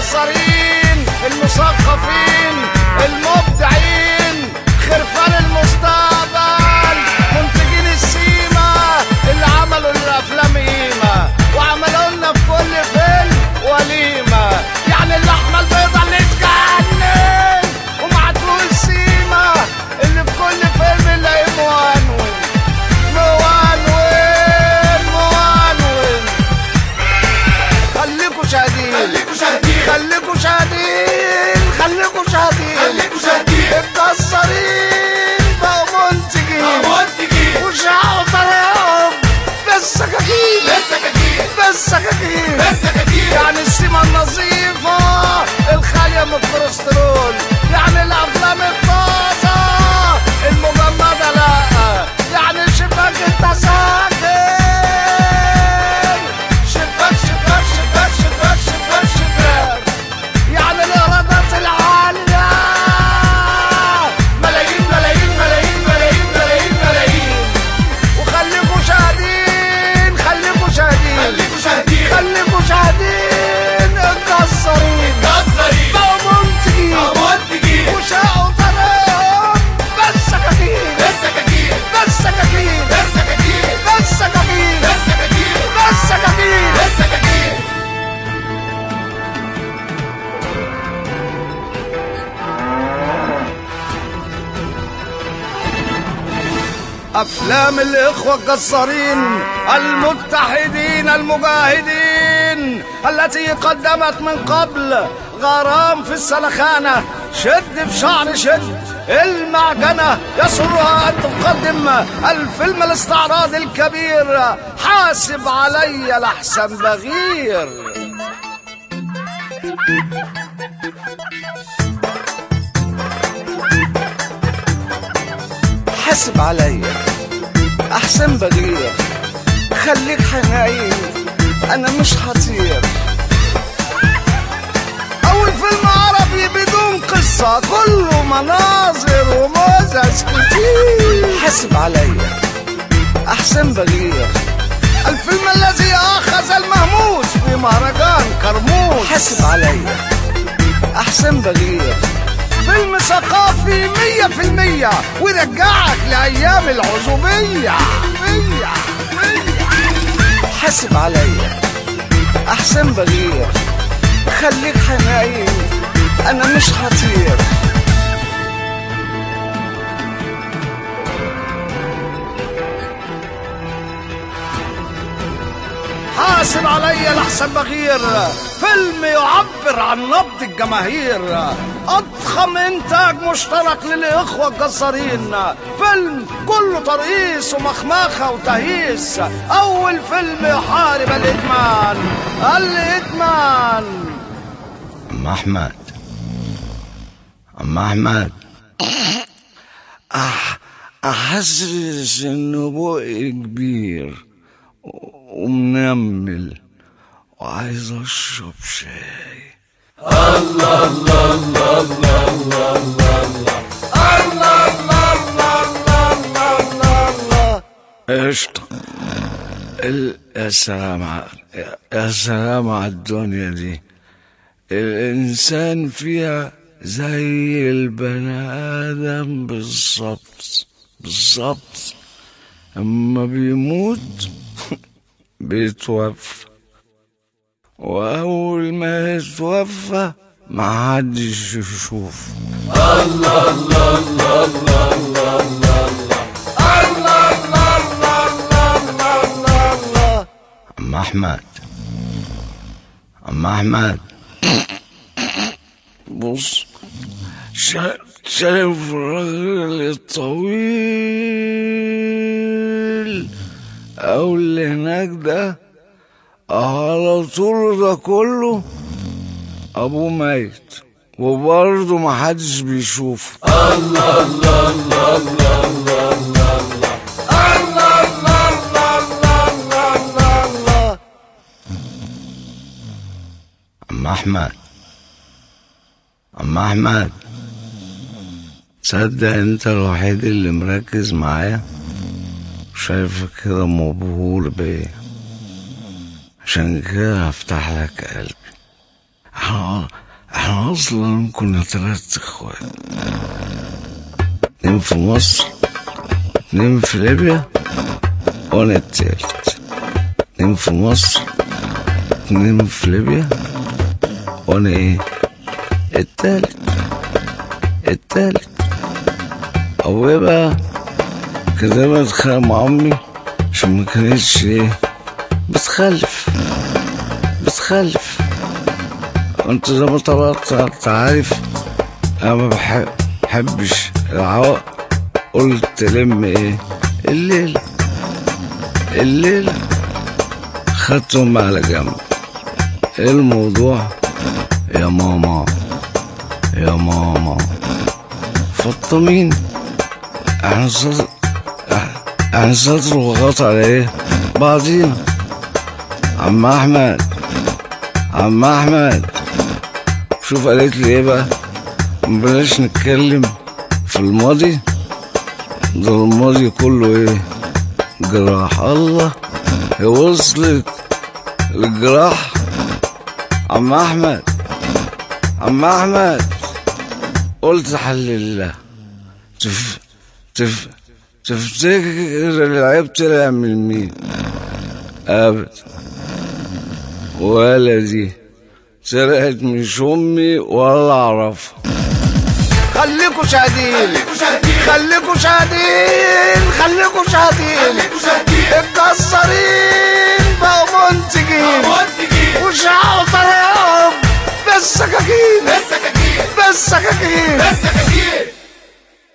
الجزارين المثقفين المبدعين خرفان المستقبل منتجين السيما اللي عملوا للافلام قيمه وعملوا لنا في كل فيلم وليمه يعني اللحمه البيضاء اللي تجنن ومعدلو السيما اللي في كل فيلم نلاقيه موانون موانون موانون خليكوا شاهدين خليكوا شاهدين خليكوا شاهدين خليكوا شاهدين خليكوا شاهدين الجزارين بقوا منتجين منتجين وشعوا طريقهم بالسكاكين بالسكاكين بالسكاكين بالسكاكين يعني السيما النظيفة الخالية من الكوليسترول يعني الأفلام الطازة المجمدة لا يعني شباك التذاكر شباك شباك شباك شباك شباك شباك يعني الإيرادات العالية ملايين ملايين ملايين ملايين ملايين ملايين وخليكوا شاهدين خليكوا شاهدين خليكوا شاهدين خليكوا شاهدين الجزارين كسرين بقوا منتجين منتجين وشاقوا طريقهم بالسكاكين بالسكاكين بالسكاكين بالسكاكين بالسكاكين بالسكاكين بالسكاكين بالسكاكين أفلام الإخوة الجزارين المتحدين المجاهدين التي قدمت من قبل غرام في السلخانة شد في شعر شد المعجنة يسرها أن تقدم الفيلم الاستعراضي الكبير حاسب علي لحسن بغير حاسب عليا احسن بغير خليك حنين انا مش هطير اول فيلم عربي بدون قصة كله مناظر وموزس كتير حاسب عليا احسن بغير الفيلم الذي اخذ المهموس في مهرجان كرموز حاسب عليا احسن بغير فيلم ثقافي مية في المية ويرجعك لأيام العزوبية مية مية حاسب عليا أحسن بغير خليك حنين أنا مش هطير حاسب عليا لحسن بغير فيلم يعبر عن نبض الجماهير اضخم انتاج مشترك للاخوه الجزارين فيلم كله ترقيص ومخمخه وتهييس اول فيلم يحارب الادمان الادمان أم أحمد أم أحمد أح أحسس إنه بقي كبير ومنمل وعايز أشرب شاي قشطة ال- يا سلام ع- يا- يا سلام على الدنيا دي الإنسان فيها زي البني آدم بالظبط بالظبط أما بيموت بيتوفى وأول ما يتوفى ما حدش يشوفه أم أحمد أم أحمد بص شا- شايف الراجل الطويل أو اللي هناك ده على طول ده كله أبوه ميت وبرضه محدش بيشوفه أم أحمد أم أحمد تصدق أنت الوحيد اللي مركز معايا شايفك كده مبهور بيا عشان كده هفتح لك قلبي احنا احنا اصلا كنا ثلاث اخوات اتنين في مصر اتنين في ليبيا وانا التالت اتنين في مصر اتنين في ليبيا وانا ايه التالت التالت ابويا بقى كان دايما اتخانق مع امي عشان ما كانتش ايه بتخلف بتخلف انت زي ما طلعت انت عارف انا ما بحب- بحبش العوق قلت تلم ايه الليلة الليلة خدتهم على جنب ايه الموضوع يا ماما يا ماما فطمين احنا صدر احنا صدر وغط على ايه بعضينا عم احمد عم احمد شوف قالت لي ايه بقى بلاش نتكلم في الماضي ده الماضي كله ايه جراح الله هي وصلت الجراح عم احمد عم احمد قلت حل الله تف تف تفتكر العيب طلع من مين ابدا ولا دي سرقت مش امي ولا اعرفها خليكوا شاهدين خليكوا شاهدين خليكوا شاهدين خليكوا شاهدين خليكوا شاهدين الجزارين بقوا منتجين منتجين وشعوا طريقهم بالسكاكين السكاكين